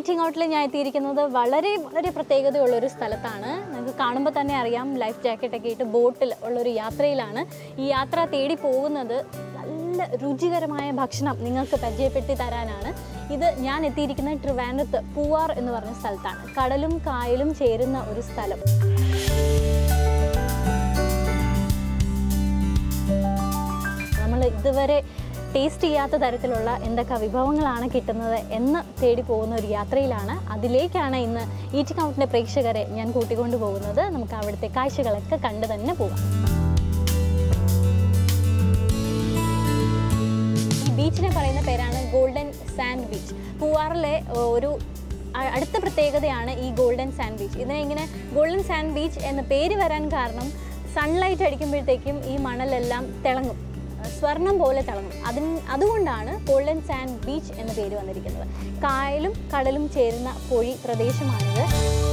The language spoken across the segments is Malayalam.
ഈറ്റിംഗ് ഔട്ടിൽ ഞാൻ എത്തിയിരിക്കുന്നത് വളരെ വളരെ പ്രത്യേകതയുള്ള ഒരു സ്ഥലത്താണ് നിങ്ങൾക്ക് കാണുമ്പോൾ തന്നെ അറിയാം ലൈഫ് ജാക്കറ്റ് ഒക്കെ ഇട്ട് ബോട്ടിൽ ഉള്ളൊരു യാത്രയിലാണ് ഈ യാത്ര തേടി പോകുന്നത് നല്ല രുചികരമായ ഭക്ഷണം നിങ്ങൾക്ക് പരിചയപ്പെടുത്തി തരാനാണ് ഇത് ഞാൻ എത്തിയിരിക്കുന്നത് ട്രിവാൻഡ്രത്ത് പൂവാർ എന്ന് പറഞ്ഞ സ്ഥലത്താണ് കടലും കായലും ചേരുന്ന ഒരു സ്ഥലം നമ്മൾ ഇതുവരെ ടേസ്റ്റ് ചെയ്യാത്ത തരത്തിലുള്ള എന്തൊക്കെ വിഭവങ്ങളാണ് കിട്ടുന്നത് എന്ന് തേടി പോകുന്ന ഒരു യാത്രയിലാണ് അതിലേക്കാണ് ഇന്ന് ഈറ്റിംഗ് ഔട്ടിൻ്റെ പ്രേക്ഷകരെ ഞാൻ കൂട്ടിക്കൊണ്ടു പോകുന്നത് നമുക്ക് അവിടുത്തെ കാഴ്ചകളൊക്കെ കണ്ടു തന്നെ പോകാം ഈ ബീച്ചിനെ പറയുന്ന പേരാണ് ഗോൾഡൻ സാൻഡ് ബീച്ച് പൂവാറിലെ ഏഹ്, ഒരു അ- അടുത്ത പ്രത്യേകതയാണ് ഈ ഗോൾഡൻ സാൻഡ് ബീച്ച് ഇതിനെ ഇങ്ങനെ ഗോൾഡൻ സാൻഡ് ബീച്ച് എന്ന പേര് വരാൻ കാരണം സൺലൈറ്റ് അടിക്കുമ്പോഴത്തേക്കും ഈ മണലെല്ലാം തിളങ്ങും ഏഹ്, സ്വർണം പോലെ തിളങ്ങും അതിന് അതുകൊണ്ടാണ് ഗോൾഡൻ സാൻഡ് ബീച്ച് എന്ന പേര് വന്നിരിക്കുന്നത് കായലും കടലും ചേരുന്ന പൊഴി പ്രദേശമാണിത്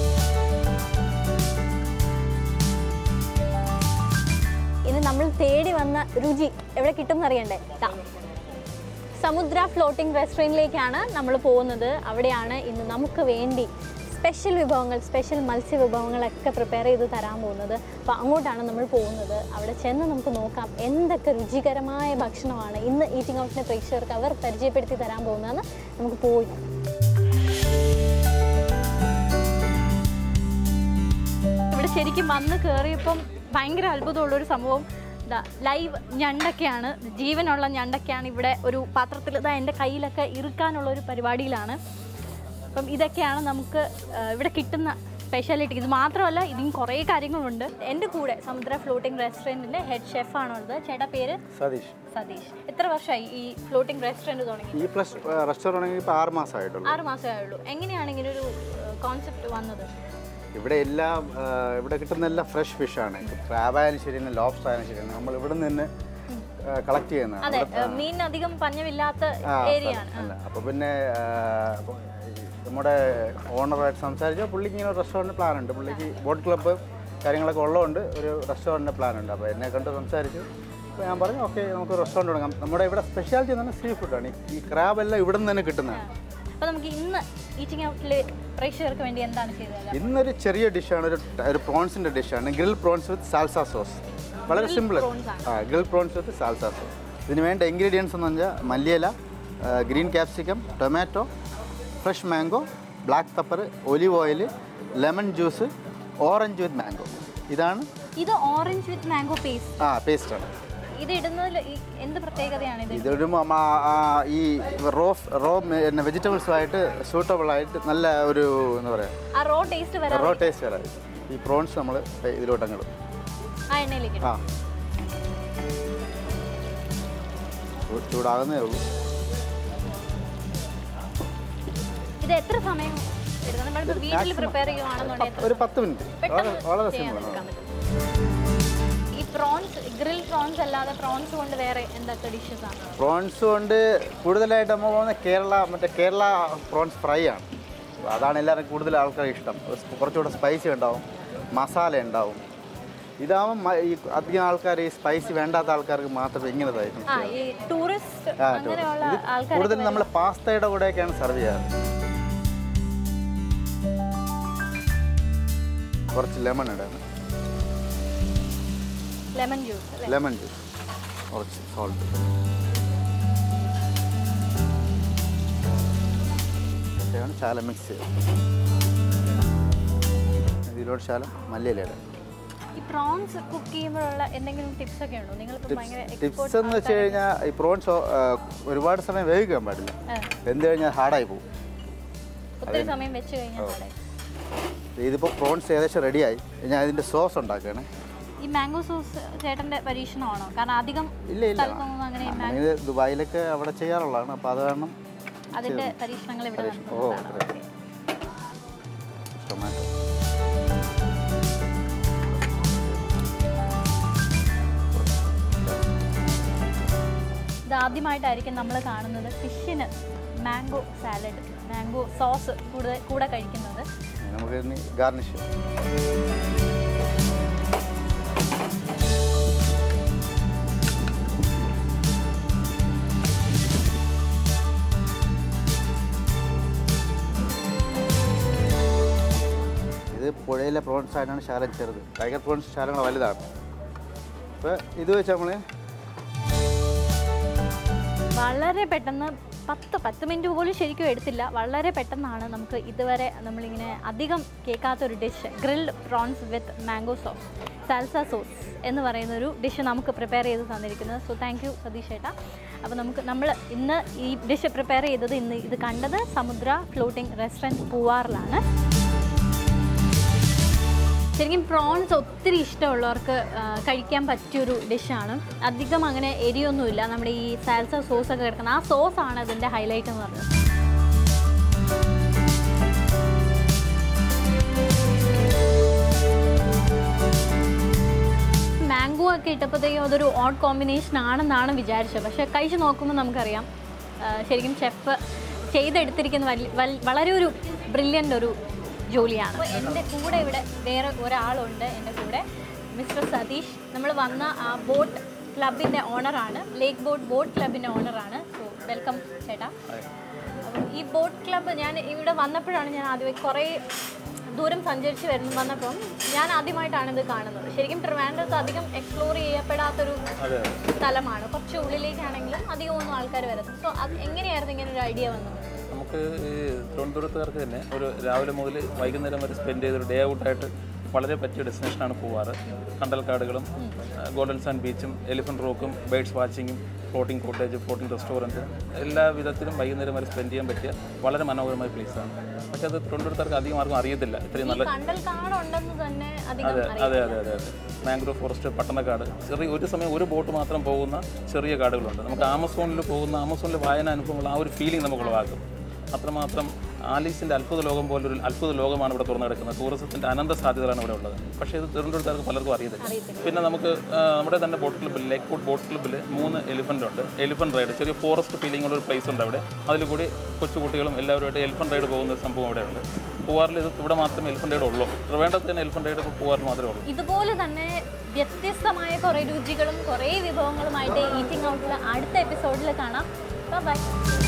ഇനി നമ്മൾ തേടി വന്ന രുചി എവിടെ കിട്ടും എന്നറിയണ്ടേ ദാ. സമുദ്ര ഫ്ലോട്ടിംഗ് റെസ്റ്റോറൻറ്റിലേക്കാണ് നമ്മൾ പോകുന്നത് അവിടെയാണ് ഇന്ന് നമുക്ക് വേണ്ടി സ്പെഷ്യൽ വിഭവങ്ങൾ സ്പെഷ്യൽ മത്സ്യ വിഭവങ്ങളൊക്കെ പ്രിപ്പയർ ചെയ്ത് തരാൻ പോകുന്നത് അപ്പോൾ അങ്ങോട്ടാണ് നമ്മൾ പോകുന്നത് അവിടെ ചെന്ന് നമുക്ക് നോക്കാം എന്തൊക്കെ രുചികരമായ ഭക്ഷണമാണ് ഇന്ന് ഈറ്റിംഗ് ഔട്ടിൻ്റെ പ്രേക്ഷകർക്ക് അവർ പരിചയപ്പെടുത്തി തരാൻ പോകുന്നതെന്ന് നമുക്ക് പോയി നോക്കാം. ഇവിടെ ശരിക്കും വന്ന് കയറിയപ്പം ഭയങ്കര അത്ഭുതമുള്ളൊരു സംഭവം ഇതാ ലൈവ് ഞണ്ടൊക്കെയാണ് ജീവനുള്ള ഞണ്ടൊക്കെയാണ് ഇവിടെ ഒരു പാത്രത്തിൽ ഇതാ എൻ്റെ കയ്യിലൊക്കെ ഇറുക്കാനുള്ള ഒരു പരിപാടിയിലാണ് അപ്പം ഇതൊക്കെയാണ് നമുക്ക് ആ, ഇവിടെ കിട്ടുന്ന സ്പെഷ്യാലിറ്റി ഇത് മാത്രമല്ല ഇതിന് കുറേ കാര്യങ്ങളുണ്ട് എൻ്റെ കൂടെ സമുദ്ര ഫ്ലോട്ടിംഗ് റെസ്റ്റോറൻറ്റിൻ്റെ ഹെഡ് ഷെഫാണുള്ളത് ചേട്ടാ പേര് സതീഷ് സതീഷ് എത്ര വർഷമായി ഈ ഫ്ലോട്ടിംഗ് റെസ്റ്റോറൻറ്റ് തുടങ്ങി ഈ പ്ലസ് റെസ്റ്റോറൻറ്റ് ഇപ്പോൾ ആറ് മാസമായിട്ടുള്ളൂ ആറ് മാസമേ ആയുള്ളൂ എങ്ങനെയാണ് ഇങ്ങനെ ഒരു കോൺസെപ്റ്റ് വന്നത് ഇവിടെ എല്ലാം ആ, ഇവിടെ കിട്ടുന്ന എല്ലാം ഫ്രഷ് ഫിഷാണ് ക്രാബ് ആയാലും ശരി ലോബ്സ്റ്റർ ആയാലും ശരി നമ്മൾ ഇവിടെ നിന്ന് കളക്ട് ചെയ്യുന്നതാണ് അതെ മീൻ അധികം പഞ്ഞമില്ലാത്ത ആ, ഏരിയ ആണ് അല്ല അപ്പോൾ പിന്നെ ആ, അപ്പൊ ഈ നമ്മുടെ ഓണറായിട്ട് സംസാരിച്ചാൽ പുള്ളിക്ക് ഇങ്ങനെ ഒരു റെസ്റ്റോറൻറ്റ് പ്ലാൻ ഉണ്ട് പുള്ളിക്ക് ബോട്ട് ക്ലബ്ബ് കാര്യങ്ങളൊക്കെ ഉള്ളതുകൊണ്ട് ഒരു റെസ്റ്റോറൻറ്റ് പ്ലാൻ ഉണ്ട് അപ്പോൾ എന്നെ കണ്ട് സംസാരിച്ചു അപ്പോൾ ഞാൻ പറഞ്ഞു ഓക്കെ നമുക്ക് റെസ്റ്റോറൻറ്റ് തുടങ്ങാം നമ്മുടെ ഇവിടെ സ്പെഷ്യാലിറ്റി എന്ന് പറഞ്ഞാൽ സീ ഫുഡാണ് ഈ ക്രാബ് എല്ലാം ഇവിടെ നിന്ന് തന്നെ കിട്ടുന്നതാണ് അപ്പൊ നമുക്ക് ഇന്ന് ഈറ്റിംഗ് ഔട്ടിലെ പ്രേക്ഷകർക്ക് വേണ്ടി എന്താണ് ചെയ്തത് ഇന്നൊരു ചെറിയ ഡിഷാണ് ഒരു ഒരു പ്രോൺസിൻ്റെ ഡിഷാണ് grill prawns with salsa sauce വളരെ സിമ്പിൾ ആ grill prawns with salsa sauce ഇതിന് വേണ്ട ഇൻഗ്രീഡിയൻസ് എന്ന് പറഞ്ഞാൽ മല്ലിയില green capsicum tomato fresh mango black pepper olive oil lemon juice orange with mango ഇതാണ് ഇത് ഓറഞ്ച് വിത്ത് മാംഗോ പേസ്റ്റ് ആ പേസ്റ്റാണ് ഇത് ഇടുന്നതിൽ ഈ- എന്ത് പ്രത്യേകതയാണ് ഇത് ഇതൊരു മ- മ- ആ, ഈ റോ റോ വെജിറ്റബിൾസുമായിട്ട് സൂട്ടബിൾ ആയിട്ട് നല്ല ഒരു എന്താ പറയുക ആ റോ ടേസ്റ്റ് വരാൻ റോ ടേസ്റ്റ് വരാം ഈ പ്രോൺസ് നമ്മൾ ഇതിലോട്ടങ്ങിടും ആ എണ്ണയിലേക്ക് ആ ചൂ- ചൂടാകുന്നേ ഉള്ളൂ ഇത് എത്ര സമയം എടുക്കും നമ്മളിപ്പോൾ വീട്ടിൽ പ്രിപ്പയർ ചെയ്യുവാണെന്നുണ്ടെങ്കിൽ ഒരു പത്ത് മിനിറ്റ് വളരെ വളരെ ചെയ്യാൻ സിമ്പിളാണ് എടുക്കാൻ പറ്റും ഈ പ്രോൺസ് ഗ്രിൽ പ്രോൺസ് അല്ലാതെ പ്രോൺസ് കൊണ്ട് വേറെ എന്തൊക്കെ ഡിഷസ് ആണ് പ്രോൺസ് കൊണ്ട് കൂടുതലായിട്ട് നമ്മൾ പോകുന്ന കേരള മറ്റേ കേരള പ്രോൺസ് ഫ്രൈ ആണ് അപ്പോൾ അതാണ് എല്ലാവർക്കും കൂടുതൽ ആൾക്കാർക്ക് ഇഷ്ടം ഒരു സ് കുറച്ചുകൂടെ സ്പൈസി ഉണ്ടാവും മസാല ഉണ്ടാവും ഇതാവുമ്പോൾ ഈ അധികം ആൾക്കാർ ഈ സ്പൈസി വേണ്ടാത്ത ആൾക്കാർക്ക് മാത്രമേ ഇങ്ങനതായിരിക്കും ആ ഈ ടൂറിസ്റ്റ് ആ, അങ്ങനെയുള്ള ഇത് ആൾക്കാർ കൂടുതൽ നമ്മൾ പാസ്തയുടെ കൂടെയൊക്കെയാണ് സെർവ് ചെയ്യാറ് കുറച്ച് ലെമൺ ഇടാണ് ലെമൺ ജ്യൂസ് അല്ലേ ലെമൺ ജ്യൂസ് കുറച്ച് സോൾട്ട് ഇതൊക്കെയാണ് ശാലം മിക്സ് ചെയ്യുക ഇതിലോട്ട് ശാലം മല്ലിയില ഇടാം ഈ പ്രോൺസ് കുക്ക് ചെയ്യുമ്പോഴുള്ള എന്തെങ്കിലും ടിപ്സ് ഒക്കെ ഉണ്ടോ നിങ്ങളിപ്പോൾ ഭയങ്കര ടിപ്സ് എന്ന് വെച്ച് കഴിഞ്ഞാൽ ഈ പ്രോൺസ് ഒരുപാട് സമയം വേവിക്കാൻ പാടില്ല ആ. വെന്ത് കഴിഞ്ഞാൽ ഹാർഡായി പോകും ഒത്തിരി സമയം വെച്ച് കഴിഞ്ഞാൽ അവിടെ. ഇതിപ്പോൾ പ്രോൺസ് ഏകദേശം റെഡിയായി ഞാൻ ഇതിൻ്റെ സോസ് ഉണ്ടാക്കുകയാണ് ഈ മാംഗോ സോസ് ചേട്ടന്റെ പരീക്ഷണമാണോ കാരണം അധികം ഇല്ല ഇല്ല സ്ഥലത്തൊന്നും അങ്ങനെ അങ്ങനെ ഇത് ദുബായിലൊക്കെ അവിടെ ചെയ്യാറുള്ളതാണ് അപ്പോൾ അത് കാരണം അതിന്റെ പരീക്ഷണങ്ങൾ ഇവിടെ പരീക്ഷണം. ഓ, നടത്തുന്നതാണ്. അതെ. ടൊമാറ്റോ ഇത് ആദ്യമായിട്ടായിരിക്കും നമ്മൾ കാണുന്നത് ഫിഷിന് മാംഗോ സാലഡ് മാംഗോ സോസ് കൂടുതൽ കൂടെ കഴിക്കുന്നത് നമുക്ക് ഇനി ഗാർണിഷ് അതിലെ പ്രോൺസ് ആയിട്ടാണ് ശാലം ചെറുത് ടൈഗർ പ്രോൺസ് ശാലങ്ങൾ വലുതാണ് അപ്പോൾ ഇത് വെച്ച് നമ്മൾ വളരെ പെട്ടെന്ന് പത്ത് പത്ത് മിനിറ്റ് പോലും ശരിക്കും എടുത്തില്ല വളരെ പെട്ടെന്നാണ് നമുക്ക് ഇതുവരെ നമ്മളിങ്ങനെ അധികം കേൾക്കാത്തൊരു dish grilled prawns with mango sauce salsa sauce എന്ന് പറയുന്ന ഒരു ഡിഷ് നമുക്ക് പ്രിപ്പയർ ചെയ്ത് തന്നിരിക്കുന്നത് സോ താങ്ക് യു സതീഷ് ഏട്ടാ അപ്പോൾ നമുക്ക് നമ്മൾ ഇന്ന് ഈ ഡിഷ് പ്രിപ്പയർ ചെയ്തത് ഇന്ന് ഇത് കണ്ടത് സമുദ്ര ഫ്ലോട്ടിംഗ് റെസ്റ്റോറൻറ്റ് പൂവാറിലാണ് ശരിക്കും പ്രോൺസ് ഒത്തിരി ഇഷ്ടമുള്ളവർക്ക് ആ, കഴിക്കാൻ പറ്റിയൊരു ഡിഷാണ് അധികം അങ്ങനെ എരിയൊന്നുമില്ല നമ്മുടെ ഈ സാൽസ സോസ് ഒക്കെ കിടക്കുന്ന ആ സോസാണ് അതിൻ്റെ ഹൈലൈറ്റ് എന്ന് പറയുന്നത് മാംഗോ ഒക്കെ ഇട്ടപ്പോഴത്തേക്കും അതൊരു ഓഡ് കോമ്പിനേഷൻ ആണെന്നാണ് വിചാരിച്ചത് പക്ഷേ കഴിച്ച് നോക്കുമ്പോൾ നമുക്കറിയാം ആ, ശരിക്കും ഷെഫ് ചെയ്തെടുത്തിരിക്കുന്ന വലി- വൽ- വളരെ ഒരു ബ്രില്യൻ്റ് ഒരു ജോലിയാണ് അപ്പോൾ എൻ്റെ കൂടെ ഇവിടെ വേറെ ഒരാളുണ്ട് എൻ്റെ കൂടെ മിസ്റ്റർ സതീഷ് നമ്മൾ വന്ന ആ ബോട്ട് ക്ലബിൻ്റെ ഓണറാണ് ലേക്ക് ബോട്ട് ബോട്ട് ക്ലബിൻ്റെ ഓണറാണ് സോ വെൽക്കം ചേട്ടാ അപ്പം ഈ ബോട്ട് ക്ലബ്ബ് ഞാൻ ഇവിടെ വന്നപ്പോഴാണ് ഞാൻ ആദ്യമായി കുറേ ദൂരം സഞ്ചരിച്ച് വരുന്നു വന്നപ്പം ഞാൻ ആദ്യമായിട്ടാണ് ഇത് കാണുന്നത് ശരിക്കും ട്രിവാൻഡ്രത്ത് അധികം എക്സ്പ്ലോർ ചെയ്യപ്പെടാത്തൊരു സ്ഥലമാണ് കുറച്ച് ഉള്ളിലേക്കാണെങ്കിലും അധികം ഒന്നും ആൾക്കാർ വരുന്നത് സോ അത് എങ്ങനെയായിരുന്നു ഇങ്ങനെ ഒരു ഐഡിയ വന്നത് നമുക്ക് ഈ തിരുവനന്തപുരത്തുകാർക്ക് തന്നെ ഒരു രാവിലെ മുതൽ വൈകുന്നേരം വരെ സ്പെൻഡ് ചെയ്തൊരു ഡേ ഔട്ടായിട്ട് വളരെ പറ്റിയ ഡെസ്റ്റിനേഷനാണ് പോവാറ് കണ്ടൽക്കാടുകളും ഗോൾഡൻ സാൻ ബീച്ചും എലിഫൻറ്റ് റോക്കും ബേഡ്സ് വാച്ചിങ്ങും ഫ്ലോട്ടിംഗ് കോട്ടേജ് ഫ്ലോട്ടിംഗ് റെസ്റ്റോറൻറ്റ് എല്ലാ വിധത്തിലും വൈകുന്നേരം വരെ സ്പെൻഡ് ചെയ്യാൻ പറ്റിയ വളരെ മനോഹരമായ പ്ലേസാണ് പക്ഷേ അത് തിരുവനന്തപുരത്തുകാർക്ക് അധികം ആർക്കും അറിയത്തില്ല ഇത്രയും നല്ല കണ്ടൽ കാടുണ്ടെന്ന് തന്നെ അധികം അതെ അതെ അതെ അതെ അതെ മാംഗ്രോ ഫോറസ്റ്റ് പട്ടണക്കാട് ചെറിയ ഒരു സമയം ഒരു ബോട്ട് മാത്രം പോകുന്ന ചെറിയ കാടുകളുണ്ട് നമുക്ക് ആമസോണിൽ പോകുന്ന ആമസോണിൽ വായന അനുഭവമുള്ള ആ ഒരു ഫീലിംഗ് നമുക്ക് ഉളവാക്കും അത്രമാത്രം ആലീസിൻ്റെ അത്ഭുത ലോകം പോലൊരു അത്ഭുത ലോകമാണ് ഇവിടെ തുറന്നു കിടക്കുന്നത് ടൂറിസത്തിൻ്റെ അനന്ത സാധ്യതകളാണ് ഇവിടെ ഉള്ളത് പക്ഷേ ഇത് തിരുവനന്തപുരത്തുകാർക്ക് പലർക്കും അറിയത്തില്ല പിന്നെ നമുക്ക് ആ, നമ്മുടെ തന്നെ ബോട്ട് ക്ലബ്ബിൽ ലേക്ക് ബോട്ട് ബോട്ട് ക്ലബ്ബിൽ മൂന്ന് എലിഫൻ്റ് ഉണ്ട് എലിഫൻ്റ് റൈഡ് ചെറിയ ഫോറസ്റ്റ് ഫീലിംഗ് ഉള്ള ഒരു പ്ലേസ് ഉണ്ട് അവിടെ അതിൽ കൂടി കൊച്ചുകുട്ടികളും എല്ലാവരുമായിട്ട് എലിഫൻ്റ് റൈഡ് പോകുന്ന ഒരു സംഭവം അവിടെ ഉണ്ട് പൂവാറിൽ ഇത് ഇവിടെ മാത്രമേ എലിഫൻ്റ് റൈഡ് ഉള്ളൂ ട്രിവാൻഡ്രത്ത് തന്നെ എലിഫൻ്റ് റൈഡ് പൂവാറിൽ മാത്രമേ ഉള്ളൂ ഇതുപോലെ തന്നെ വ്യത്യസ്തമായ കുറേ രുചികളും കുറേ വിഭവങ്ങളുമായിട്ട് ഈറ്റിംഗ് ഔട്ടിൽ അടുത്ത എപ്പിസോഡിൽ കാണാം ബൈ